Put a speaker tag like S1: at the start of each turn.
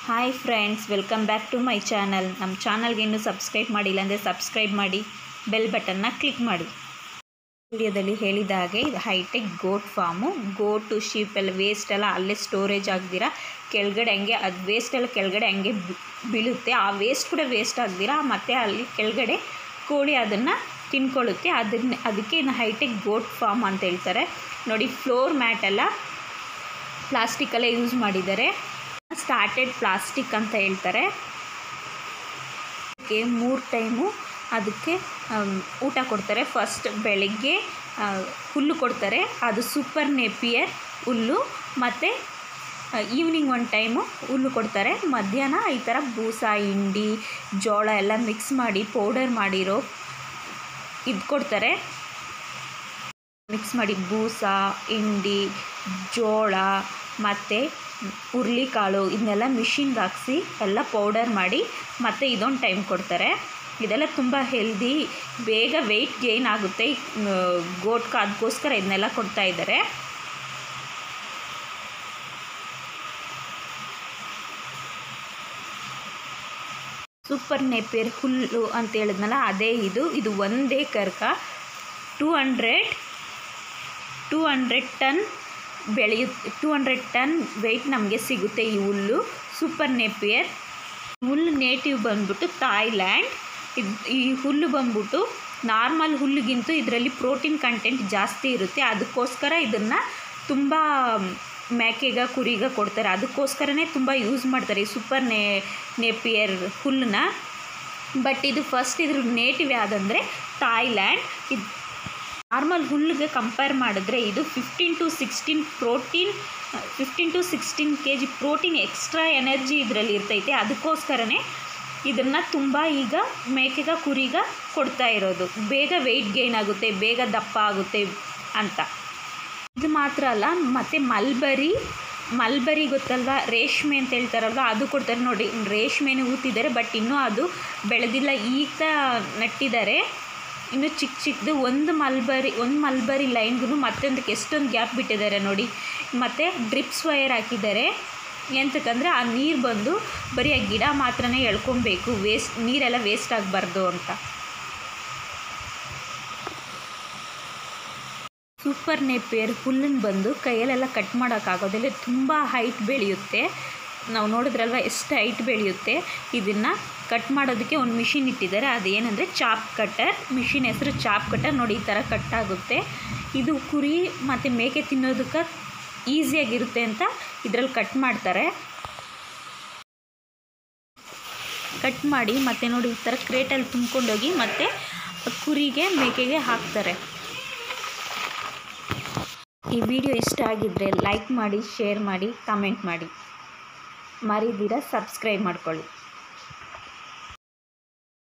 S1: hi friends welcome back to my channel ನಮ್ಮ ಚಾನಲ್ಗೆ ಇನ್ನೂ ಸಬ್ಸ್ಕ್ರೈಬ್ ಮಾಡಿಲ್ಲ ಅಂದರೆ ಸಬ್ಸ್ಕ್ರೈಬ್ ಮಾಡಿ ಬೆಲ್ ಬಟನ್ನ ಕ್ಲಿಕ್ ಮಾಡಿ ವಿಡಿಯೋದಲ್ಲಿ ಹೇಳಿದ ಹಾಗೆ ಇದು hi tech goat farm goat sheep ಎಲ್ಲ ವೇಸ್ಟ್ ಎಲ್ಲ ಅಲ್ಲೇ ಸ್ಟೋರೇಜ್ ಆಗದಿರ ಕೆಳಗಡೆ ಹಂಗೆ ಅದು ವೇಸ್ಟ್ ಎಲ್ಲ ಕೆಳಗಡೆ ಹಂಗೆ ಬಿ- ಬೀಳುತ್ತೆ ಆ ವೇಸ್ಟ್ ಕೂಡ ವೇಸ್ಟ್ ಆಗದಿರ ಮತ್ತೆ ಅಲ್ಲಿ ಕೆಳಗಡೆ ಕೋಳಿ ಅದನ್ನು ತಿನ್ಕೊಳ್ಳುತ್ತೆ ಅದನ್ನ ಅದಕ್ಕೆ ಇನ್ನು ಹೈಟೆಕ್ ಗೋಟ್ ಫಾರ್ಮ್ ಅಂತ ಹೇಳ್ತಾರೆ ನೋಡಿ ಫ್ಲೋರ್ ಮ್ಯಾಟ್ ಎಲ್ಲ ಪ್ಲಾಸ್ಟಿಕಲ್ಲೇ ಯೂಸ್ ಮಾಡಿದ್ದಾರೆ ಸ್ಟಾರ್ಟೆಡ್ ಪ್ಲಾಸ್ಟಿಕ್ ಅಂತ ಹೇಳ್ತಾರೆ ಅದಕ್ಕೆ ಮೂರು ಟೈಮು ಅದಕ್ಕೆ ಆಮ್, ಊಟ ಕೊಡ್ತಾರೆ ಫಸ್ಟ್ ಬೆಳಗ್ಗೆ ಆ, ಹುಲ್ಲು ಕೊಡ್ತಾರೆ ಅದು ಸೂಪರ್ ನೆಪಿಯರ್ ಹುಲ್ಲು ಮತ್ತು ಈವ್ನಿಂಗ್ ಒಂದು ಟೈಮು ಹುಲ್ಲು ಕೊಡ್ತಾರೆ ಮಧ್ಯಾಹ್ನ ಈ ಥರ ಬೂಸ ಹಿಂಡಿ ಜೋಳ ಎಲ್ಲ ಮಿಕ್ಸ್ ಮಾಡಿ ಪೌಡರ್ ಮಾಡಿರೋ ಇದು ಕೊಡ್ತಾರೆ ಮಿಕ್ಸ್ ಮಾಡಿ ಬೂಸ ಹಿಂಡಿ ಜೋಳ ಮತ್ತು ಹುರ್ಳಿಕಾಳು ಇದನ್ನೆಲ್ಲ ಮಿಷಿನ್ಗೆ ಹಾಕ್ಸಿ ಎಲ್ಲ ಪೌಡರ್ ಮಾಡಿ ಮತ್ತು ಇದೊಂದು ಟೈಮ್ ಕೊಡ್ತಾರೆ ಇದೆಲ್ಲ ತುಂಬ ಹೆಲ್ದಿ ಬೇಗ ವೆಯ್ಟ್ ಗೇನ್ ಆಗುತ್ತೆ ಗೋಟ್ಕ ಅದಕ್ಕೋಸ್ಕರ ಇದನ್ನೆಲ್ಲ ಕೊಡ್ತಾ ಇದ್ದಾರೆ ಸೂಪರ್ ನೆಪಿಯರ್ ಹುಲ್ಲು ಅಂತ ಹೇಳಿದ್ನಲ್ಲ ಅದೇ ಇದು ಇದು ಒಂದೇ ಕರ್ಕ two hundred two hundred ton ಬೆಳೆಯುತ್ತೆ ಟೂ ಹಂಡ್ರೆಡ್ ಟನ್ ವೆಯ್ಟ್ ನಮಗೆ ಸಿಗುತ್ತೆ ಈ ಹುಲ್ಲು ಸೂಪರ್ ನೆಪಿಯರ್ ಹುಲ್ಲು ನೇಟಿವ್ ಬಂದ್ಬಿಟ್ಟು ಥಾಯ್ಲ್ಯಾಂಡ್ ಇದು ಈ ಹುಲ್ಲು ಬಂದ್ಬಿಟ್ಟು ನಾರ್ಮಲ್ ಹುಲ್ಲಿಗಿಂತ ಇದರಲ್ಲಿ ಪ್ರೋಟೀನ್ ಕಂಟೆಂಟ್ ಜಾಸ್ತಿ ಇರುತ್ತೆ ಅದಕ್ಕೋಸ್ಕರ ಇದನ್ನು ತುಂಬ ಮೇಕೆಗ ಕುರಿಗ ಕೊಡ್ತಾರೆ ಅದಕ್ಕೋಸ್ಕರನೇ ತುಂಬ ಯೂಸ್ ಮಾಡ್ತಾರೆ ಈ ಸೂಪರ್ ನೇ ನೇಪಿಯರ್ ಹುಲ್ಲನ್ನ ಬಟ್ ಇದು ಫಸ್ಟ್ ಇದ್ರ ನೇಟಿವ್ ಯಾವುದಂದರೆ ಥಾಯ್ಲ್ಯಾಂಡ್ ಇದು ನಾರ್ಮಲ್ ಹುಲ್ಲಿಗೆ ಕಂಪೇರ್ ಮಾಡಿದ್ರೆ ಇದು fifteen to sixteen protein fifteen to sixteen K G protein extra energy ಇದರಲ್ಲಿ ಇರ್ತೈತೆ ಅದಕ್ಕೋಸ್ಕರನೇ ಇದನ್ನು ತುಂಬ ಈಗ ಮೇಕೆಗ ಕುರಿಗ ಕೊಡ್ತಾ ಇರೋದು ಬೇಗ ವೆಯ್ಟ್ ಗೇನ್ ಆಗುತ್ತೆ ಬೇಗ ದಪ್ಪ ಆಗುತ್ತೆ ಅಂತ ಇದು ಮಾತ್ರ ಅಲ್ಲ ಮತ್ತು ಮಲ್ಬರಿ ಮಲ್ಬರಿ ಗೊತ್ತಲ್ವಾ ರೇಷ್ಮೆ ಅಂತ ಹೇಳ್ತಾರಲ್ವ ಅದು ಕೊಡ್ತಾರೆ ನೋಡಿ ರೇಷ್ಮೆನೂ ಊತಿದ್ದಾರೆ ಬಟ್ ಇನ್ನೂ ಅದು ಬೆಳೆದಿಲ್ಲ ಈಗ ನಟ್ಟಿದ್ದಾರೆ ಇನ್ನು ಚಿಕ್ಕ ಚಿಕ್ಕದು ಒಂದು ಮಲ್ಬರಿ ಒಂದು ಮಲ್ಬರಿ ಲೈನ್ಗೂ ಮತ್ತೊಂದಕ್ಕೆ ಎಷ್ಟೊಂದು ಗ್ಯಾಪ್ ಬಿಟ್ಟಿದ್ದಾರೆ ನೋಡಿ ಮತ್ತು ಡ್ರಿಪ್ಸ್ ವೈರ್ ಹಾಕಿದ್ದಾರೆ ಎಂತಕ್ಕಂದರೆ ಆ ನೀರು ಬಂದು ಬರೀ ಆ ಗಿಡ ಮಾತ್ರನೇ ಎಳ್ಕೊಬೇಕು ವೇಸ್ಟ್ ನೀರೆಲ್ಲ ವೇಸ್ಟ್ ಆಗಬಾರ್ದು ಅಂತ ಸೂಪರ್ ನೇಪಿಯರ್ ಹುಲ್ಲನ್ನು ಬಂದು ಕೈಯಲ್ಲೆಲ್ಲ ಕಟ್ ಮಾಡೋಕ್ಕಾಗೋದಿಲ್ಲ ತುಂಬ ಹೈಟ್ ಬೆಳೆಯುತ್ತೆ ನಾವು ನೋಡಿದ್ರಲ್ವ ಎಷ್ಟು ಹೈಟ್ ಬೆಳೆಯುತ್ತೆ ಇದನ್ನು ಕಟ್ ಮಾಡೋದಕ್ಕೆ ಒಂದು ಮಿಷಿನ್ ಇಟ್ಟಿದ್ದಾರೆ ಅದೇನೆಂದರೆ ಚಾಪ್ ಕಟ್ಟರ್ ಮಿಷಿನ್ ಹೆಸರು ಚಾಪ್ ಕಟ್ಟರ್ ನೋಡಿ ಈ ಥರ ಕಟ್ ಆಗುತ್ತೆ ಇದು ಕುರಿ ಮತ್ತು ಮೇಕೆ ತಿನ್ನೋದಕ್ಕೆ ಈಸಿಯಾಗಿರುತ್ತೆ ಅಂತ ಇದರಲ್ಲಿ ಕಟ್ ಮಾಡ್ತಾರೆ ಕಟ್ ಮಾಡಿ ಮತ್ತು ನೋಡಿ ಈ ಥರ ಕ್ರೇಟಲ್ಲಿ ತುಂಬ್ಕೊಂಡೋಗಿ ಮತ್ತು ಕುರಿಗೆ ಮೇಕೆಗೆ ಹಾಕ್ತಾರೆ ಈ ವಿಡಿಯೋ ಇಷ್ಟ ಆಗಿದ್ದರೆ ಲೈಕ್ ಮಾಡಿ ಶೇರ್ ಮಾಡಿ ಕಮೆಂಟ್ ಮಾಡಿ ಮರಿದಿರ ಸಬ್ಸ್ಕ್ರೈಬ್ ಮಾಡ್ಕೊಳ್ಳಿ